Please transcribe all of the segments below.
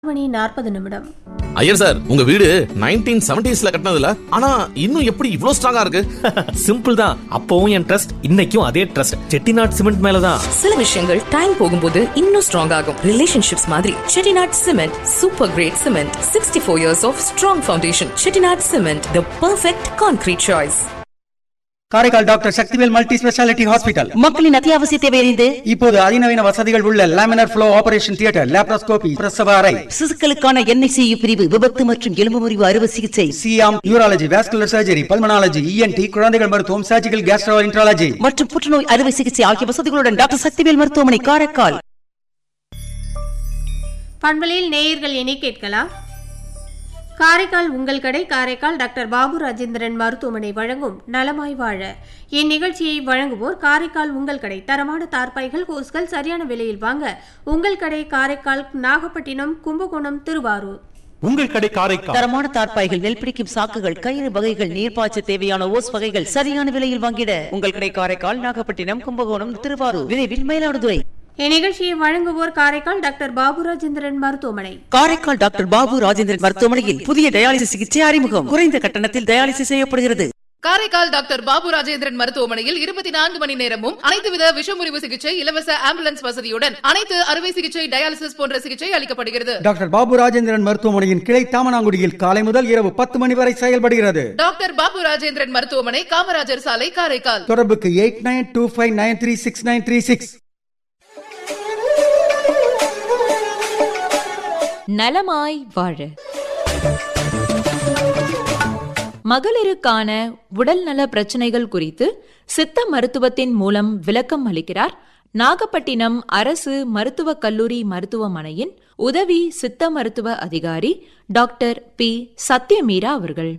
மணி நாற்பது நிமிடம் ஐயர் சார் உங்க வீடு நைன்டீன் செவன்டிஸ்ல கட்டினதுல ஆனா இன்னும் எப்படி இவ்ளோ ஸ்ட்ராங்கா இருக்கு சிம்பிள் தான் அப்பவும் என் ட்ரஸ்ட் இன்னைக்கும் அதே ட்ரஸ்ட் செட்டிநாட் சிமெண்ட் மேலதான் சில விஷயங்கள் டைம் போகும்போது இன்னும் ஸ்ட்ராங் ஆகும் ரிலேஷன்ஷிப்ஸ் மாதிரி Chettinad cement super great cement sixty four years of strong foundation Chettinad cement the perfect concrete choice Karaikal doctor Sakthivel multi speciality hospital மக்களின் அத்தியாவசிய தேவையறிந்து இப்போது அதிநவீன வசதிகள் உள்ள laminar flow operation theatre laparoscopy பிரசவ அறை சிசுக்களுக்கான என்ஐசியு பிரிவு விபத்து மற்றும் எலும்பு முறிவு அறுவை சிகிச்சை சியாம் urology vascular surgery pulmonology ENT குழந்தைகள் மருத்துவம் சர்ஜிக்கல் கேஸ்ட்ரோ இன்ட்ராலஜி மற்றும் புற்றுநோய் அறுவை சிகிச்சை ஆகிய வசதிகளுடன் டாக்டர் சக்திவேல் மருத்துவமனை காரைக்கால் பண்பலையில் நேயர்கள் இனி கேட்கலாம் காரைக்கால் உங்கள் கடை காரைக்கால் டாக்டர் பாபு ராஜேந்திரன் மருத்துவமனை வழங்கும் நலமாய் வாழ இந்நிகழ்ச்சியை வழங்குவோர் காரைக்கால் உங்கள் கடை தரமான தார்பாய்கள் ஹோஸ்கள் சரியான விலையில் வாங்க உங்கள் கடை காரைக்கால் நாகப்பட்டினம் கும்பகோணம் திருவாரூர் உங்கள் கடை காரைக்கால் தரமான தார்ப்பாய்கள் நெல் பிடிக்கும் சாக்குகள் கயிறு வகைகள் நீர்ப்பாய்ச்ச தேவையான ஓஸ் வகைகள் சரியான விலையில் வாங்கிட உங்கள் கடை காரைக்கால் நாகப்பட்டினம் கும்பகோணம் திருவாரூர் விரைவில் மயிலாடுதுறை இந்நிகழ்ச்சியை வழங்குவோர் காரைக்கால் டாக்டர் பாபு ராஜேந்திரன் மருத்துவமனை காரைக்கால் டாக்டர் பாபு ராஜேந்திரன் மருத்துவமனையில் புதிய டயாலிசிஸ் சிகிச்சை அறிமுகம் குறைந்த கட்டணத்தில் டயாலிசிஸ் செய்யப்படுகிறது காரைக்கால் டாக்டர் பாபு ராஜேந்திரன் மருத்துவமனையில் இருபத்தி நான்கு மணி நேரமும் அனைத்துவித விஷமுறிவு சிகிச்சை இலவச ஆம்புலன்ஸ் வசதியுடன் அனைத்து அறுவை சிகிச்சை டயாலிசிஸ் போன்ற சிகிச்சை அளிக்கப்படுகிறது டாக்டர் பாபு ராஜேந்திரன் மருத்துவமனையின் கிளை தாமனாங்குடியில் காலை முதல் இரவு பத்து மணி வரை செயல்படுகிறது டாக்டர் பாபு ராஜேந்திரன் மருத்துவமனை காமராஜர் சாலை காரைக்கால் தொடர்புக்கு eight nine two five nine three six nine three six நலமாய் வாழ மகளிருக்கான உடல்நல பிரச்சனைகள் குறித்து சித்த மருத்துவத்தின் மூலம் விளக்கம் அளிக்கிறார் நாகப்பட்டினம் அரசு மருத்துவக் கல்லூரி மருத்துவமனையின் உதவி சித்த மருத்துவ அதிகாரி டாக்டர் பி சத்யமீரா அவர்கள்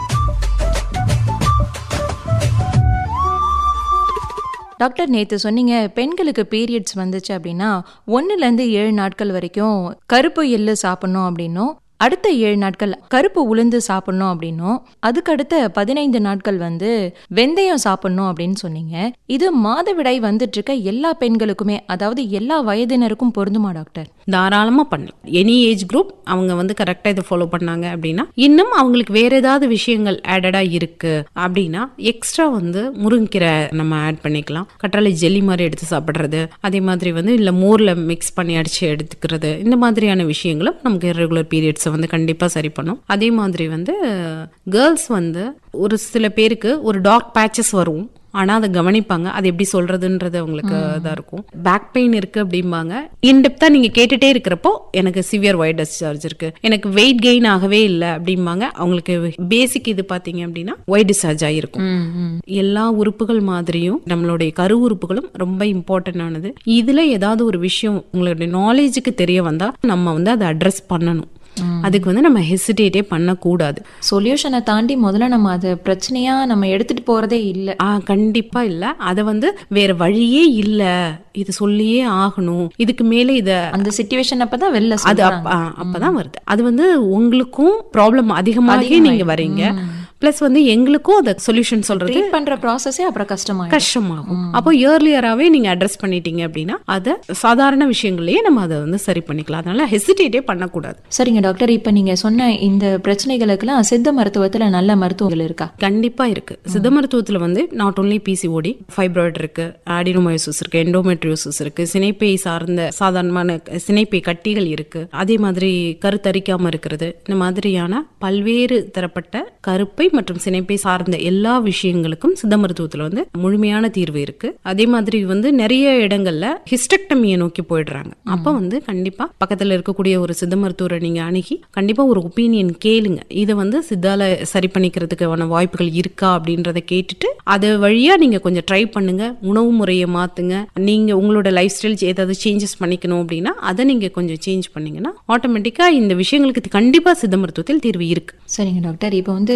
டாக்டர் நேற்று சொன்னீங்க பெண்களுக்கு பீரியட்ஸ் வந்துச்சு அப்படின்னா ஒன்றுலேருந்து ஏழு நாட்கள் வரைக்கும் கருப்பு எள்ளு சாப்பிடணும் அப்படின்னும் அடுத்த ஏழு நாட்கள் கருப்பு உளுந்து சாப்பிடணும் அப்படின்னும் அதுக்கடுத்த பதினைந்து நாட்கள் வந்து வெந்தயம் சாப்பிடணும் அப்படின்னு சொன்னீங்க இது மாதவிடாய் வந்துட்டு இருக்க எல்லா பெண்களுக்குமே அதாவது எல்லா வயதினருக்கும் பொருந்துமா டாக்டர் தாராளமாக பண்ணலாம் எனி ஏஜ் குரூப் அவங்க வந்து கரெக்டாக இதை ஃபாலோ பண்ணாங்க அப்படின்னா இன்னும் அவங்களுக்கு வேற ஏதாவது விஷயங்கள் ஆடடாக இருக்கு அப்படின்னா எக்ஸ்ட்ரா வந்து முருங்கீரை நம்ம ஆட் பண்ணிக்கலாம் கற்றாழை ஜெல்லி மாதிரி எடுத்து சாப்பிட்றது அதே மாதிரி வந்து இல்லை மோரில் மிக்ஸ் பண்ணி அடித்து எடுத்துக்கிறது இந்த மாதிரியான விஷயங்களும் நமக்கு ரெகுலர் பீரியட்ஸை வந்து கண்டிப்பாக சரி பண்ணும் அதே மாதிரி வந்து கேர்ள்ஸ் வந்து ஒரு சில பேருக்கு ஒரு டார்க் பேச்சஸ் வரும் ஆனால் அதை கவனிப்பாங்க அது எப்படி சொல்றதுன்றது அவங்களுக்கு இதாக இருக்கும் பேக் பெயின் இருக்கு அப்படிம்பாங்க இன்டெப்தா நீங்க கேட்டுட்டே இருக்கிறப்போ எனக்கு சிவியர் ஒயிட் டிஸ்சார்ஜ் இருக்கு எனக்கு வெயிட் கெயின் ஆகவே இல்லை அப்படிம்பாங்க அவங்களுக்கு பேசிக் இது பார்த்தீங்க அப்படின்னா ஒயிட் டிஸ்சார்ஜ் ஆகிருக்கும் எல்லா உறுப்புகள் மாதிரியும் நம்மளுடைய கரு உறுப்புகளும் ரொம்ப இம்பார்ட்டன்ட் ஆனது இதுல ஏதாவது ஒரு விஷயம் உங்களுடைய நாலேஜுக்கு தெரிய வந்தா நம்ம வந்து அதை அட்ரஸ் பண்ணணும் அதுக்கு வந்து நம்ம ஹெசிடேட்டே பண்ணக்கூடாது சொல்யூஷனை தாண்டி முதல்ல நம்ம அதை பிரச்சனையா நம்ம எடுத்துட்டு போறதே இல்லை ஆ கண்டிப்பா இல்ல அத வந்து வேற வழியே இல்ல இது சொல்லியே ஆகணும் இதுக்கு மேல இத அந்த சுச்சுவேஷன் அப்பதான் வெளில அது சொல்றாங்க. அப்ப- ஆ, அப்பதான் வருது அது வந்து உங்களுக்கும் ப்ராப்ளம் அதிகமாகி அதிகமாயி- நீங்க வரீங்க பிளஸ் வந்து எங்களுக்கும் அத சொல்யூஷன் சொல்றது ட்ரீட் பண்ற ப்ராசஸே அப்புறம் கஷ்டமாயிடும் கஷ்டமாகும் அப்போ இயர்லியராகவே நீங்க அட்ரஸ் பண்ணிட்டீங்க அப்படின்னா அதை சாதாரண விஷயங்களையே நம்ம அதை வந்து சரி பண்ணிக்கலாம் அதனால ஹெசிடேட்டே பண்ணக்கூடாது சரிங்க டாக்டர் இப்ப நீங்க சொன்ன இந்த பிரச்சனைகளுக்கெல்லாம் சித்த மருத்துவத்துல நல்ல மருத்துவங்கள் இருக்கா கண்டிப்பா இருக்கு சித்த மருத்துவத்துல வந்து நாட் ஓன்லி பிசிஓடி ஃபைப்ராய்டு இருக்கு ஆடினோமயோசிஸ் இருக்கு எண்டோமெட்ரியோசிஸ் இருக்கு சினைப்பை சார்ந்த சாதாரணமான சினைப்பை கட்டிகள் இருக்கு அதே மாதிரி கருத்தரிக்காம இருக்கிறது இந்த மாதிரியான பல்வேறு தரப்பட்ட கருப்பை மற்றும் சினைப்பை சார்ந்த எல்லா விஷயங்களுக்கும் சித்த மருத்துவத்துல வந்து முழுமையான தீர்வு இருக்கு அதே மாதிரி வந்து நிறைய இடங்கள்ல ஹிஸ்டக்டமியை நோக்கி போயிடுறாங்க அப்ப வந்து கண்டிப்பா பக்கத்துல இருக்கக்கூடிய ஒரு சித்த மருத்துவரை நீங்க அணுகி கண்டிப்பா ஒரு ஒப்பீனியன் கேளுங்க இதை வந்து சித்தால சரி பண்ணிக்கிறதுக்கான வாய்ப்புகள் இருக்கா அப்படின்றத கேட்டுட்டு அது வழியா நீங்க கொஞ்சம் ட்ரை பண்ணுங்க உணவு முறையை மாத்துங்க நீங்க உங்களோட லைஃப் ஸ்டைல் ஏதாவது சேஞ்சஸ் பண்ணிக்கணும் அப்படின்னா அதை நீங்க கொஞ்சம் சேஞ்ச் பண்ணீங்கன்னா ஆட்டோமேட்டிக்கா இந்த விஷயங்களுக்கு கண்டிப்பா சித்த மருத்துவத்தில் தீர்வு இருக்கு சரிங்க டாக்டர் இப்போ வந்து இன்னொரு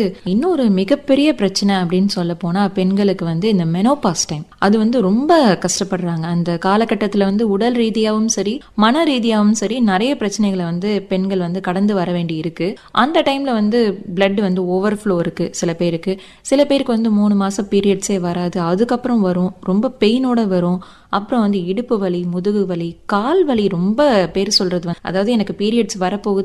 இன்னொரு மிகப்பெரிய பிரச்சனை அப்படின்னு சொல்ல போனா பெண்களுக்கு வந்து இந்த மெனோபாஸ் டைம் அது வந்து ரொம்ப கஷ்டப்படுறாங்க அந்த காலகட்டத்தில் வந்து உடல் ரீதியாகவும் சரி மன ரீதியாகவும் சரி நிறைய பிரச்சனைகளை வந்து பெண்கள் வந்து கடந்து வர வேண்டி இருக்கு அந்த டைம்ல வந்து பிளட் வந்து ஓவர்ஃப்ளோ இருக்கு சில பேருக்கு சில பேருக்கு வந்து மூணு மாசம் பீரியட்ஸே வராது அதுக்கப்புறம் வரும் ரொம்ப பெயினோட வரும் அப்புறம் வந்து இடுப்பு வலி முதுகு வலி கால் வலி ரொம்ப பேர் சொல்றது வந்து அதாவது எனக்கு பீரியட்ஸ் வரப்போகுது